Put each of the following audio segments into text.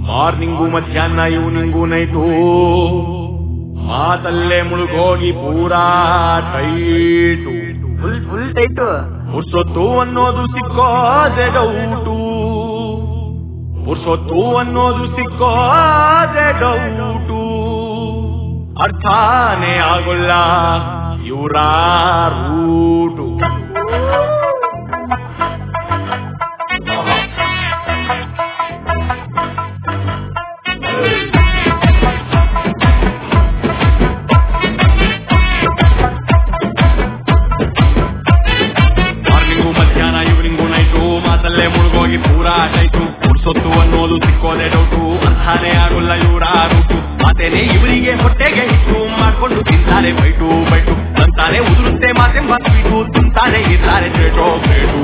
Morning ಮಧ್ಯಾಹ್ನ evening night ಮಾತಲ್ಲೇ ಮುಳುಗೋಗಿ ಪೂರಾ ಟೈಟು ಫುಲ್ ಫುಲ್ ಟೈಟು ಪುರ್ಸೊತ್ತು ಅನ್ನೋದು ಸಿಕ್ಕೋದೆ ಡೌಟು ಪುರ್ಸೊತ್ತು ಅನ್ನೋದು ಸಿಕ್ಕೋದೆ ಡೌಟು ಅರ್ಥಾನೇ ಆಗೋಲ್ಲ ಇವರ ರೂಟು ಮಾರ್ನಿಂಗು ಮಧ್ಯಾಹ್ನ ಈವ್ನಿಂಗು ನೈಟು ಮಾತಲ್ಲೇ ಮುಳುಗೋಗಿ ಪೂರಾ ಟೈಟು ಪುರ್ಸೊತ್ತು ಅನ್ನೋದು ಸಿಕ್ಕೋದೆ ಡೌಟು ಅಂತಾನೆ ಆಗೋಲ್ಲ ಇವರ ರೂಟು ಮಾತೇನೆ ಇವರಿಗೆ ಹೊಟ್ಟೆಗೆ ಹಿಟ್ಟು ಮಾಡ್ಕೊಂಡು ತಿಂತಾರೆ ಬೈಟು ಬೈಟು ಅಂತಾನೆ ಉದುರುತ್ತೆ ಮಾತೆಂಬ ಸ್ವೀಟು ತಿಂತಾನೆ ಇದ್ದಾರೆ ಬೇಟೋ ಬೇಟು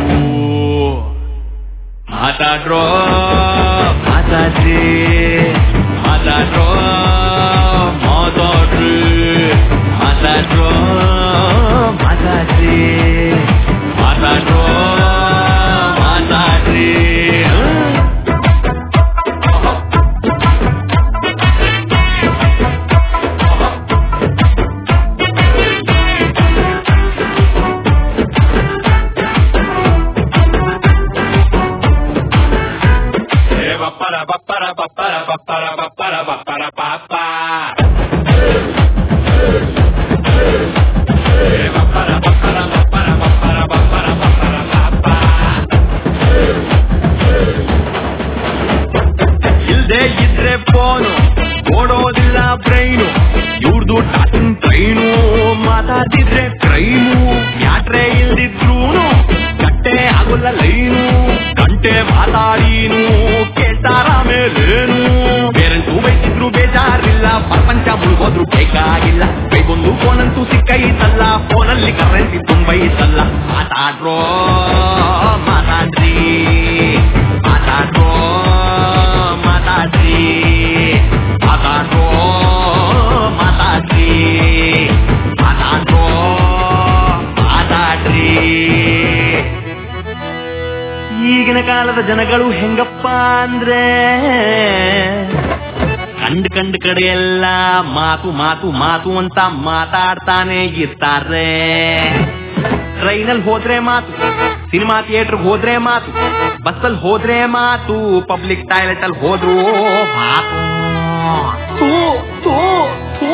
ಮಾತಾಡ್ರೋ ಮಾತಾಡ್ರಿ ಮಾತಾಡ್ರೋ ಮಾತಾಡ್ರಿ ಮಾತಾಡ್ರೋ ಮಾತಾಡ್ರಿ ಮಾತಾಡ್ರೋ ಮಾತಾಡ್ರಿ Eh, bappara, bappara, bappara, bappara, bappara, bappara, papà. Eh, bappara, bappara, bappara, bappara, bappara, bappara, papà. ಇಲ್ದೆ ಇದ್ರೆ ಫೋನು ಓಡೋದಿಲ್ಲ ಬ್ರೈನು ಇವ್ರದು ಟಾಟಿನ್ ಟ್ರೈನು ಮಾತಾಡ್ತಿದ್ರೆ ಕ್ರೈಮು ಯಾಟ್ರೆ ಇಲ್ದಿದ್ರೂನು ಕಟ್ಟೆ ಆಗೋಲ್ಲ ಲೈನು ಗಂಟೆ ಮಾತಾಡೀನು ಕೇಳ್ತಾರ ಮೇಲೇನು ಬೇರೆಂಟು ಬೈತಿದ್ರು ಬೇಜಾರಿಲ್ಲ ಪ್ರಪಂಚ ಮುಳುಗೋದ್ರು ಬೇಕಾಗಿಲ್ಲ ಕೈಗೊಂದು ಫೋನಂತೂ ಸಿಕ್ಕೈತಲ್ಲ ಫೋನಲ್ಲಿ ಕರೆನ್ಸಿ ತುಂಬೈತಲ್ಲ ಮಾತಾಡ್ರೋ ಮಾತಾಡ್ರಿ ಮಾತಾಡ್ರೋ ಮಾತಾಡ್ರಿ ಮಾತಾಡ್ರೋ ಮಾತಾಡ್ರಿ ಮಾತಾಡ್ರೋ ಮಾತಾಡ್ರಿ ಈಗಿನ ಕಾಲದ ಜನಗಳು ಹೆಂಗಪ್ಪ ಅಂದ್ರೆ ಕಂಡ್ ಕಂಡ್ ಕಡೆ ಎಲ್ಲ ಮಾತು ಮಾತು ಮಾತು ಅಂತ ಮಾತಾಡ್ತಾನೆ ಇರ್ತಾರೆ ಟ್ರೈನಲ್ಲಿ ಹೋದ್ರೆ ಮಾತು ಸಿನಿಮಾ ಥಿಯೇಟರ್ ಹೋದ್ರೆ ಮಾತು ಬಸ್ಸಲ್ಲಿ ಹೋದ್ರೆ ಮಾತು ಪಬ್ಲಿಕ್ ಟಾಯ್ಲೆಟ್ ಅಲ್ಲಿ ಹೋದ್ರು ಮಾತು ಥೂ, ಥೂ, ಥೂ.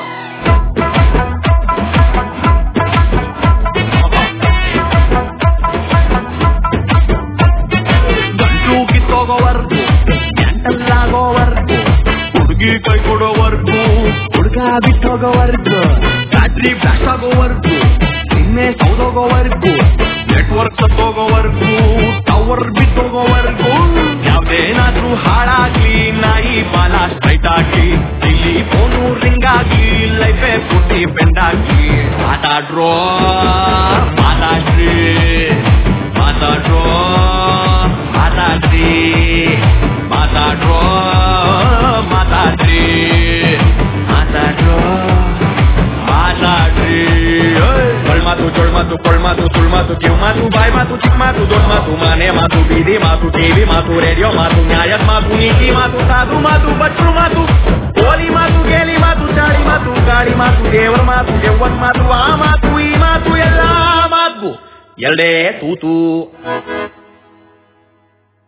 ಗಂಟ್ಲು ಕಿತ್ತೋಗೋವರ್ಗು ಗಂಟಲ್ಲಾಗೋವರ್ಗು ಹುಡುಗಿ ಕೈ ಕೊಡೋವರ್ಗು ಹುಡುಗ ಬಿಟ್ಟೋಗೋವರ್ಗು ಬ್ಯಾಟ್ರಿ ಬ್ಲಾಸ್ಟ್ ಆಗೋವರ್ಗು ನಿನ್ನೆ ಸೌದೋಗೋವರ್ಗು ನೆಟ್ವರ್ಕ್ ಸತ್ತೋಗೋವರ್ಗು ಟವರ್ ಬಿಟ್ಟೋಗೋವರ್ಗು ಯಾವ್ದೇನಾದ್ರೂ ಹಾಳಾಗ್ಲಿ ನಾಯಿ ಬಾಲ ಸ್ಟ್ರೈಟ್ ಆಗ್ಲಿ ಇಲ್ಲಿ ಫೋನು ರಿಂಗ್ ಆಗ್ಲಿ ಲೈಫೇ ಪುಟ್ಟಿ ಬೆಂಡಾಗ್ಲಿ ಮಾತಾಡ್ರೋ ಮಾತಾಡ್ರಿ ಮಾತಾಡ್ರೋ ಮಾತಾಡ್ರಿ ಮಾತಾಡ್ರೋ ಮಾತಾಡ್ರಿ ಮಾತಾಡ್ರೋ ಮಾತಾಡ್ರಿ ಮಾತು ಚೊಳ್ ಮಾತು ಕೊಳ್ ಮಾತು ಸುಳ್ ಮಾತು ಕಿವ್ ಮಾತು ಬಾಯ್ ಮಾತು ಚಿಕ್ಕ ಮಾತು ದೊಡ್ಡ ಮಾತು ಮನೆ ಮಾತು ಬೀದಿ ಮಾತು ಟಿವಿ ಮಾತು ರೇಡಿಯೋ ಮಾತು ನ್ಯಾಯದ ಮಾತು ನೀತಿ ಮಾತು ಸಾಧು ಮಾತು ಭಟ್ರು ಮಾತು ಕೋಲಿ ಮಾತು ಗೇಲಿ ಮಾತು ಚಾಳಿ ಮಾತು ಗಾಳಿ ಮಾತು ದೇವರ ಮಾತು ದೆವ್ವನ್ ಮಾತು ಆ ಮಾತು ಈ ಮಾತು ಎಲ್ಲಾ ಮಾತು ಎರಡೇ ತೂತು